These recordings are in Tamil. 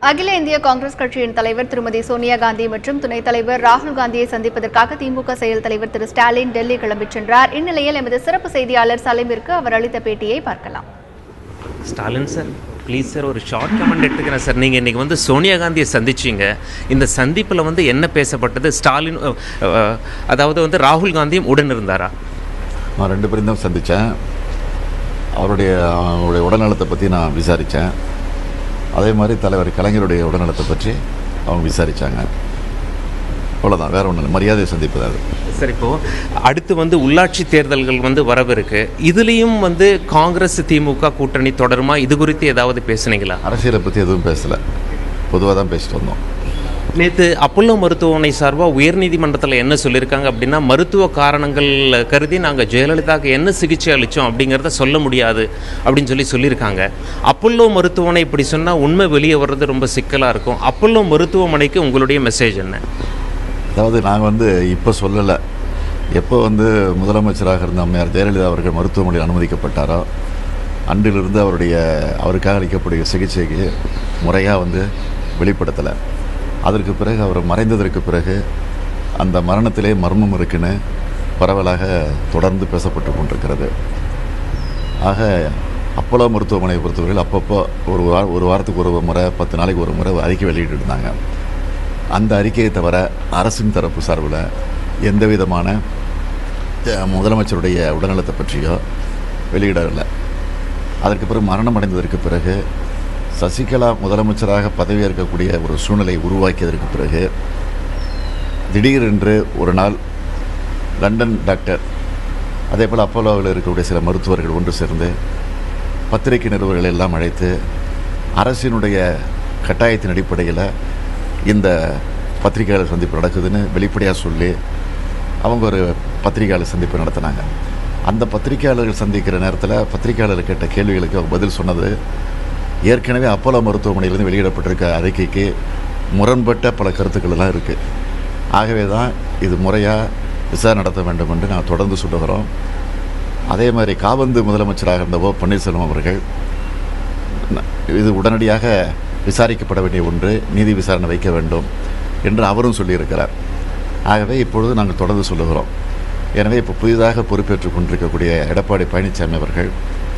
அகில இந்திய காங்கிரஸ் கட்சியின் தலைவர் திருமதி சோனியா காந்தி மற்றும் துணைத் தலைவர் ராகுல் காந்தியை சந்திப்பதற்காக திமுக செயல் தலைவர் திரு ஸ்டாலின் டெல்லி கிளம்பிச் சென்றார் இந்நிலையில் எமது சிறப்பு செய்தியாளர் சலீமிற்கு அவர் அளித்த பேட்டியை பார்க்கலாம் ஸ்டாலின் சார் ப்ளீஸ் சார் ஒரு ஷார்ட் கமெண்ட் எடுத்துக்கிறேன் சார் நீங்கள் இன்றைக்கி வந்து சோனியா காந்தியை சந்திச்சிங்க இந்த சந்திப்பில் வந்து என்ன பேசப்பட்டது ஸ்டாலின் அஹ், அஹ், அதாவது வந்து ராகுல் காந்தியும் உடன் இருந்தாரா நான் ரெண்டு பேரும் தான் சந்தித்தேன் அவருடைய அவருடைய உடல்நலத்தை பற்றி நான் விசாரித்தேன் அதே மாதிரி தலைவர் கலைஞருடைய உடல்நலத்தை பற்றி அவங்க விசாரித்தாங்க அவ்வளோதான் வேற ஒன்றும் இல்லை மரியாதையை சந்திப்பது அது சார் இப்போது அடுத்து வந்து உள்ளாட்சி தேர்தல்கள் வந்து வரவிருக்கு இதுலேயும் வந்து காங்கிரஸ் திமுக கூட்டணி தொடருமா இது குறித்து ஏதாவது பேசுனீங்களா அரசியலை பற்றி எதுவும் பேசலை பொதுவாக தான் பேசிட்டு வந்தோம் நேற்று அப்பல்லோ மருத்துவமனை சார்பாக உயர்நீதிமன்றத்தில் என்ன சொல்லியிருக்காங்க அப்படின்னா மருத்துவ காரணங்கள் கருதி நாங்கள் ஜெயலலிதாவுக்கு என்ன சிகிச்சை அளித்தோம் அப்படிங்கிறத சொல்ல முடியாது அப்படின்னு சொல்லி சொல்லியிருக்காங்க அப்பல்லோ மருத்துவமனை இப்படி சொன்னால் உண்மை வெளியே வர்றது ரொம்ப சிக்கலாக இருக்கும் அப்பல்லோ மருத்துவமனைக்கு உங்களுடைய மெசேஜ் என்ன அதாவது நாங்கள் வந்து இப்போ சொல்லலை எப்போ வந்து முதலமைச்சராக இருந்த அம்மையார் ஜெயலலிதா அவர்கள் மருத்துவமனையில் அனுமதிக்கப்பட்டாரோ அன்றிலிருந்து அவருடைய அவருக்காக அளிக்கக்கூடிய சிகிச்சைக்கு முறையாக வந்து வெளிப்படுத்தலை அதற்கு பிறகு அவர் மறைந்ததற்கு பிறகு அந்த மரணத்திலே மர்மம் இருக்குன்னு பரவலாக தொடர்ந்து பேசப்பட்டு கொண்டிருக்கிறது ஆக அப்போலோ மருத்துவமனையை பொறுத்தவரையில் அப்பப்போ ஒரு வா ஒரு வாரத்துக்கு ஒரு முறை பத்து நாளைக்கு ஒரு முறை அறிக்கை வெளியிட்டு இருந்தாங்க அந்த அறிக்கையை தவிர அரசின் தரப்பு சார்பில் எந்த விதமான அஹ், முதலமைச்சருடைய உடல்நலத்தை பற்றியோ வெளியிடவில்லை அதற்கு பிறகு மரணம் அடைந்ததற்கு பிறகு சசிகலா முதலமைச்சராக பதவியேற்கக்கூடிய ஒரு சூழ்நிலை உருவாக்கியதற்கு பிறகு திடீரென்று ஒரு நாள் லண்டன் டாக்டர் அதே போல் அப்போலோவில் இருக்கக்கூடிய சில மருத்துவர்கள் ஒன்று சேர்ந்து பத்திரிகை நிருபர்கள் எல்லாம் அழைத்து அரசினுடைய கட்டாயத்தின் அடிப்படையில் இந்த பத்திரிகையாளர் சந்திப்பு நடக்குதுன்னு வெளிப்படையாக சொல்லி அவங்க ஒரு பத்திரிகையாளர் சந்திப்பு நடத்தினாங்க அந்த பத்திரிகையாளர்கள் சந்திக்கிற நேரத்தில் பத்திரிகையாளர் கேட்ட கேள்விகளுக்கு அவங்க பதில் சொன்னது ஏற்கனவே அப்போலோ மருத்துவமனையிலிருந்து வெளியிடப்பட்டிருக்க அறிக்கைக்கு முரண்பட்ட பல கருத்துக்கள் எல்லாம் இருக்குது ஆகவே தான் இது முறையாக விசாரணை நடத்த வேண்டும் என்று நான் தொடர்ந்து சொல்லுகிறோம் அதே மாதிரி காபந்து முதலமைச்சராக இருந்த ஓ பன்னீர்செல்வம் அவர்கள் ந- இது உடனடியாக விசாரிக்கப்பட வேண்டிய ஒன்று நீதி விசாரணை வைக்க வேண்டும் என்று அவரும் சொல்லியிருக்கிறார் ஆகவே இப்பொழுது நாங்கள் தொடர்ந்து சொல்லுகிறோம் எனவே இப்போ புதிதாக பொறுப்பேற்றுக் கொண்டிருக்கக்கூடிய எடப்பாடி பழனிசாமி அவர்கள்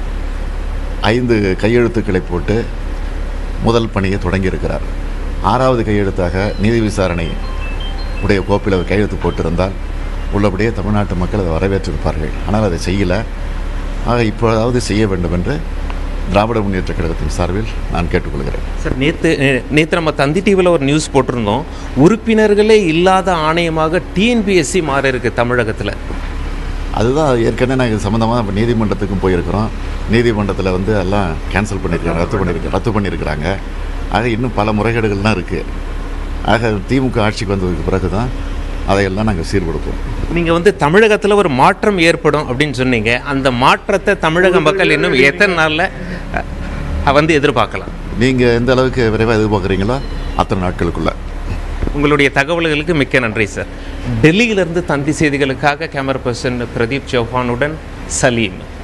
ஐந்து கையெழுத்துக்களை போட்டு முதல் பணியை தொடங்கியிருக்கிறார் ஆறாவது கையெழுத்தாக நீதி விசாரணை உடைய கோப்பில் அவர் கையெழுத்து போட்டிருந்தால் உள்ளபடியே தமிழ்நாட்டு மக்கள் அதை வரவேற்றிருப்பார்கள் ஆனால் அதை செய்யலை ஆக இப்போதாவது செய்ய வேண்டும் என்று திராவிட முன்னேற்ற கழகத்தின் சார்பில் நான் கேட்டுக்கொள்கிறேன் சார் நேற்று நேற்று நம்ம தந்தி டிவியில் ஒரு நியூஸ் போட்டிருந்தோம் உறுப்பினர்களே இல்லாத ஆணையமாக டிஎன்பிஎஸ்சி மாறி இருக்கு தமிழகத்தில் அதுதான் ஏற்கனவே நாங்கள் இது சம்மந்தமாக இப்போ நீதிமன்றத்துக்கும் போயிருக்கிறோம் நீதிமன்றத்தில் வந்து எல்லாம் கேன்சல் பண்ணியிருக்காங்க ரத்து பண்ணியிருக்க ரத்து பண்ணியிருக்கிறாங்க ஆக இன்னும் பல முறைகேடுகள்லாம் இருக்குது ஆக திமுக ஆட்சிக்கு வந்ததுக்கு பிறகு தான் அதையெல்லாம் நாங்கள் சீர்படுத்துவோம் நீங்கள் வந்து தமிழகத்தில் ஒரு மாற்றம் ஏற்படும் அப்படின்னு சொன்னீங்க அந்த மாற்றத்தை தமிழக மக்கள் இன்னும் எத்தனை நாளில் அஹ், வந்து எதிர்பார்க்கலாம் நீங்கள் எந்த அளவுக்கு விரைவாக எதிர்பார்க்குறீங்களோ அத்தனை நாட்களுக்குள்ள உங்களுடைய தகவல்களுக்கு மிக்க நன்றி சார் டெல்லியிலிருந்து தந்தி செய்திகளுக்காக கேமரா பர்சன் பிரதீப் சௌஹானுடன் சலீம்